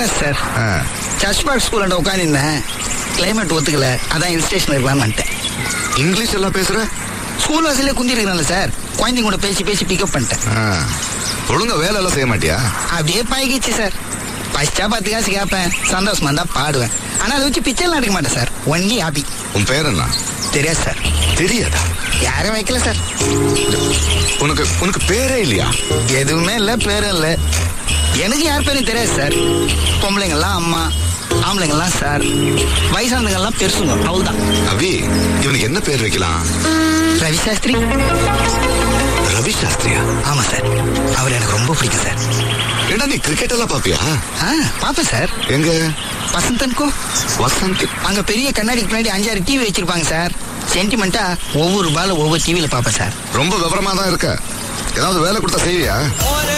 Madras sir ஆ. Church park school உட்காந்துருந்தேன் climate ஒத்துக்கல அதான் ஹில் ஸ்டேஷன் இருக்கலாம்னு வந்துட்டேன் இங்கிலீஷ் எல்லாம் பேசுற ஸ்கூல் வாசலே குந்தி இருக்கிறேன்ல சார் குழந்தைங்க கூட பேசி பேசி பிக்கப் பண்ணிட்டேன் ஆ. ஒழுங்கா வேலை எல்லாம் செய்ய மாட்டியா அப்படியே பழகிச்சு சார் பஸ்டா பத்து காசு கேட்பேன் சந்தோஷமா தான் பாடுவேன் ஆனா அதை வச்சு பிக்சர்லாம் எடுக்க மாட்டேன் சார் ஒன்லி ஹாப்பி உன் பேர் என்ன தெரியாது சார் தெரியாதா யாரும் வைக்கல சார் உனக்கு உனக்கு பேரே இல்லையா எதுவுமே இல்ல பேரும் இல்ல எனக்கு யார் பேரும் தெரியாது சார் பொம்பளைங்கெல்லாம் அம்மா ஆம்பளைங்கெல்லாம் சார் வயசானதுங்கெல்லாம் பெருசுங்க அவ்வளவுதான் அவி இவனுக்கு என்ன பேர் வைக்கலாம் ரவி சாஸ்திரி ரவி சாஸ்திரியா ஆமா சார் அவர் எனக்கு ரொம்ப பிடிக்கும் சார் ஏடா நீ கிரிக்கெட் எல்லாம் பாப்பியா ஆ பாப்பேன் சார் எங்க வசந்தன்கோ வசந்த் அங்க பெரிய கண்ணாடிக்கு பின்னாடி அஞ்சாறு டிவி வச்சிருப்பாங்க சார் சென்டிமெண்டா ஒவ்வொரு பால ஒவ்வொரு டிவியில பாப்பேன் சார் ரொம்ப விவரமா தான் இருக்க ஏதாவது வேலை கொடுத்தா செய்வியா